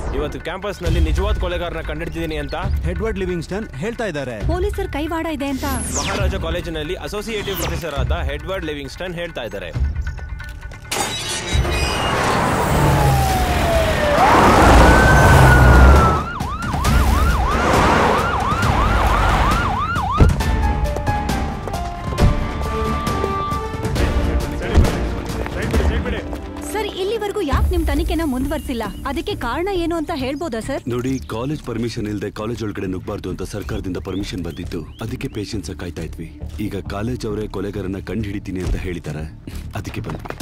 ಇವತ್ತು ಕ್ಯಾಂಪಸ್ ನಲ್ಲಿ ನಿಜವಾದ ಕೊಲೆಗಾರನ ಕಂಡಿಡ್ತಿದ್ದೀನಿ ಅಂತ ಹೆಡ್ವರ್ಡ್ ಲಿವಿಂಗ್ಸ್ಟನ್ ಹೇಳ್ತಾ ಇದ್ದಾರೆ ಪೊಲೀಸರ ಕೈವಾಡ ಇದೆ ಅಂತ ಮಹಾರಾಜ ಕಾಲೇಜಿನಲ್ಲಿ ಅಸೋಸಿಯೇಟಿವ್ ಪ್ರೊಫೆಸರ್ ಆದ ಹೆಡ್ವರ್ಡ್ ಲಿವಿಂಗ್ಸ್ಟನ್ ಹೇಳ್ತಾ ಇದ್ದಾರೆ ಸರ್ ಇಲ್ಲಿವರೆಗೂ ಯಾಕೆ ನಿಮ್ ತನಿಖೆನ ಮುಂದುವರ್ಸಿಲ್ಲ ಅದಕ್ಕೆ ಕಾರಣ ಏನು ಅಂತ ಹೇಳ್ಬೋದಾ ಸರ್ ನೋಡಿ ಕಾಲೇಜ್ ಪರ್ಮಿಷನ್ ಇಲ್ಲದೆ ಕಾಲೇಜ್ ಒಳಗಡೆ ನುಗ್ಬಾರ್ದು ಅಂತ ಸರ್ಕಾರದಿಂದ ಪರ್ಮಿಷನ್ ಬಂದಿತ್ತು ಅದಕ್ಕೆ ಪೇಷನ್ಸ್ ಕಾಯ್ತಾ ಇದ್ವಿ ಈಗ ಕಾಲೇಜ್ ಅವರೇ ಕೊಲೆಗಾರನ ಕಂಡು ಹಿಡಿತೀನಿ ಅಂತ ಹೇಳಿದ್ದಾರೆ ಅದಕ್ಕೆ ಬಂದ್ವಿ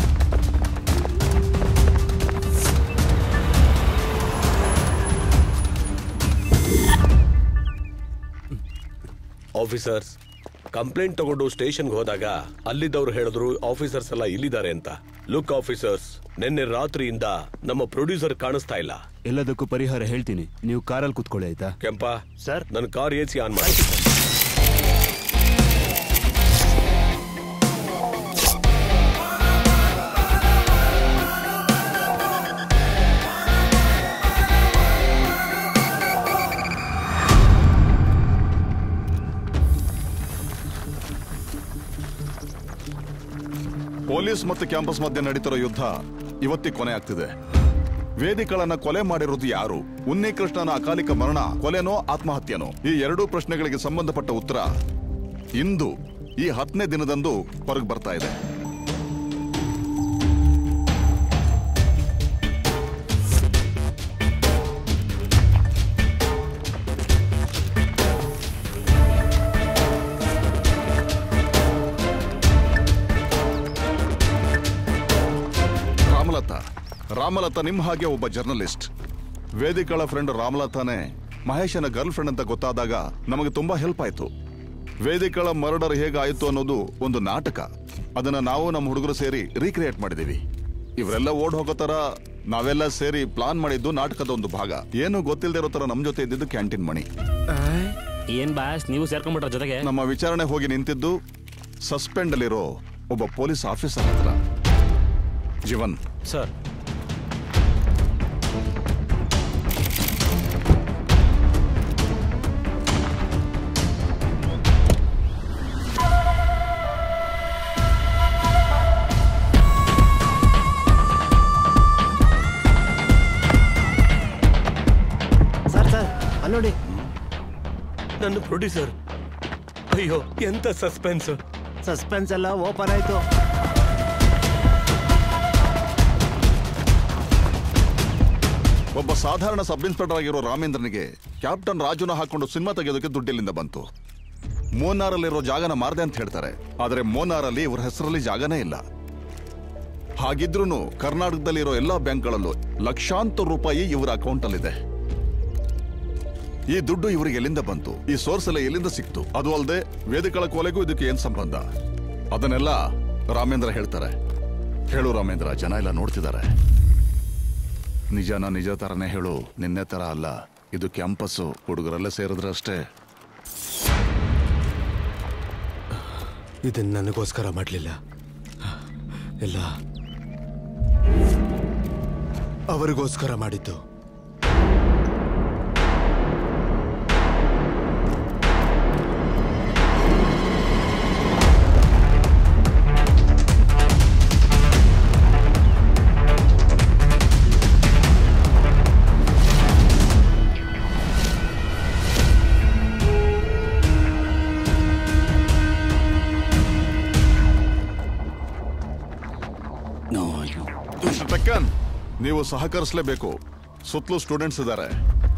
ಆಫೀಸರ್ಸ್ ಕಂಪ್ಲೇಂಟ್ ತಗೊಂಡು ಸ್ಟೇಷನ್ಗೆ ಹೋದಾಗ ಅಲ್ಲಿದ್ದವ್ರು ಹೇಳಿದ್ರು ಆಫೀಸರ್ಸ್ ಎಲ್ಲ ಇಲ್ಲಿದ್ದಾರೆ ಅಂತ ಲುಕ್ ಆಫೀಸರ್ಸ್ ನಿನ್ನೆ ರಾತ್ರಿಯಿಂದ ನಮ್ಮ ಪ್ರೊಡ್ಯೂಸರ್ ಕಾಣಿಸ್ತಾ ಇಲ್ಲ ಎಲ್ಲದಕ್ಕೂ ಪರಿಹಾರ ಹೇಳ್ತೀನಿ ನೀವು ಕಾರಲ್ಲಿ ಕುತ್ಕೊಳ್ಳಿ ಆಯ್ತಾ ಕೆಂಪ ಸರ್ ನನ್ನ ಕಾರ್ ಎ ಸಿ ಆನ್ ಮಾಡಿ ಪೊಲೀಸ್ ಮತ್ತು ಕ್ಯಾಂಪಸ್ ಮಧ್ಯೆ ನಡೀತಿರೋ ಯುದ್ಧ ಇವತ್ತಿ ಕೊನೆ ಆಗ್ತಿದೆ ವೇದಿಗಳನ್ನ ಕೊಲೆ ಮಾಡಿರೋದು ಯಾರು ಉನ್ನಿಕೃಷ್ಣನ ಅಕಾಲಿಕ ಮರಣ ಕೊಲೆನೋ ಆತ್ಮಹತ್ಯನೋ ಈ ಎರಡೂ ಪ್ರಶ್ನೆಗಳಿಗೆ ಸಂಬಂಧಪಟ್ಟ ಉತ್ತರ ಇಂದು ಈ ಹತ್ತನೇ ದಿನದಂದು ಹೊರಗೆ ಬರ್ತಾ ಇದೆ ರಾಮಲತಾ ರಾಮಲತಾ ನಿಮ್ ಹಾಗೆ ಒಬ್ಬ ಜರ್ನಲಿಸ್ಟ್ ವೇದಿಕಳ ಫ್ರೆಂಡ್ ರಾಮಲತಾನೇ ಮಹೇಶನ ಗರ್ಲ್ ಫ್ರೆಂಡ್ ಅಂತ ಗೊತ್ತಾದಾಗ ನಮಗೆ ತುಂಬಾ ಹೆಲ್ಪ್ ಆಯ್ತು ವೇದಿಕಳ ಮರ್ಡರ್ ಹೇಗಾಯ್ತು ಅನ್ನೋದು ಒಂದು ನಾಟಕ ಅದನ್ನ ನಾವು ನಮ್ಮ ಹುಡುಗರು ಸೇರಿ ರೀಕ್ರಿಯೇಟ್ ಮಾಡಿದೀವಿ ಇವರೆಲ್ಲ ಓಡ್ ಹೋಗೋ ತರ ನಾವೆಲ್ಲ ಸೇರಿ ಪ್ಲಾನ್ ಮಾಡಿದ್ದು ನಾಟಕದ ಒಂದು ಭಾಗ ಏನು ಗೊತ್ತಿಲ್ಲದೆ ಇರೋ ತರ ನಮ್ ಜೊತೆ ಇದ್ದಿದ್ದು ಕ್ಯಾಂಟೀನ್ ಮಣಿ ಏನ್ ಬಾಸ್ ನೀವು ಸೇರ್ಕೊಂಡ್ಬಿಟ್ರ ಜೊತೆಗೆ ನಮ್ಮ ವಿಚಾರಣೆ ಹೋಗಿ ನಿಂತಿದ್ದು ಸಸ್ಪೆಂಡ್ ಅಲ್ಲಿರೋ ಒಬ್ಬ ಪೊಲೀಸ್ ಆಫೀಸರ್ ಹತ್ರ ಜೀವನ್ ಸರ್ ಸರ್ ಸರ್ ಅಲ್ಲಿ ನೋಡಿ ನನ್ನ ಪ್ರೊಡ್ಯೂಸರ್ ಅಯ್ಯೋ ಎಂತ ಸಸ್ಪೆನ್ಸ್ ಸಸ್ಪೆನ್ಸ್ ಎಲ್ಲ ಓಪನ್ ಆಯ್ತು ಒಬ್ಬ ಸಾಧಾರಣ ಸಬ್ ಇನ್ಸ್ಪೆಕ್ಟರ್ ಆಗಿರೋ ರಾಮೇಂದ್ರನಿಗೆ ಕ್ಯಾಪ್ಟನ್ ರಾಜುನ ಹಾಕೊಂಡು ಸಿನಿಮಾ ತೆಗೆಯೋದಕ್ಕೆ ದುಡ್ಡಿಲ್ಲಿಂದ ಬಂತು ಮೋನಾರಲ್ಲಿರೋ ಜಾಗನ ಮಾರ್ದೆ ಅಂತ ಹೇಳ್ತಾರೆ ಆದ್ರೆ ಮೋನಾರಲ್ಲಿ ಇವ್ರ ಹೆಸರಲ್ಲಿ ಜಾಗನೇ ಇಲ್ಲ ಹಾಗಿದ್ರೂ ಕರ್ನಾಟಕದಲ್ಲಿರೋ ಎಲ್ಲಾ ಬ್ಯಾಂಕ್ಗಳಲ್ಲೂ ಲಕ್ಷಾಂತರ ರೂಪಾಯಿ ಇವರ ಅಕೌಂಟ್ ಅಲ್ಲಿದೆ ಈ ದುಡ್ಡು ಇವರಿಗೆ ಎಲ್ಲಿಂದ ಬಂತು ಈ ಸೋರ್ಸ್ ಎಲ್ಲ ಎಲ್ಲಿಂದ ಸಿಕ್ತು ಅದು ಅಲ್ಲದೆ ವೇದಿಕಳ ಕೊಲೆಗೂ ಇದಕ್ಕೆ ಏನ್ ಸಂಬಂಧ ಅದನ್ನೆಲ್ಲ ರಾಮೇಂದ್ರ ಹೇಳ್ತಾರೆ ಹೇಳು ರಾಮೇಂದ್ರ ಜನ ಎಲ್ಲ ನೋಡ್ತಿದ್ದಾರೆ ನಿಜನ ನಿಜ ತರನೇ ಹೇಳು ನಿನ್ನೆ ತರ ಅಲ್ಲ ಇದು ಕ್ಯಾಂಪಸ್ಸು ಹುಡುಗರೆಲ್ಲ ಸೇರಿದ್ರೆ ಅಷ್ಟೇ ಇದನ್ನ ನನಗೋಸ್ಕರ ಮಾಡಲಿಲ್ಲ ಎಲ್ಲ ಅವರಿಗೋಸ್ಕರ ಮಾಡಿದ್ದು ಮಿಸ್ಟರ್ ಟಕ್ಕನ್ ನೀವು ಸಹಕರಿಸಲೇಬೇಕು ಸುತ್ತಲೂ ಸ್ಟೂಡೆಂಟ್ಸ್ ಇದ್ದಾರೆ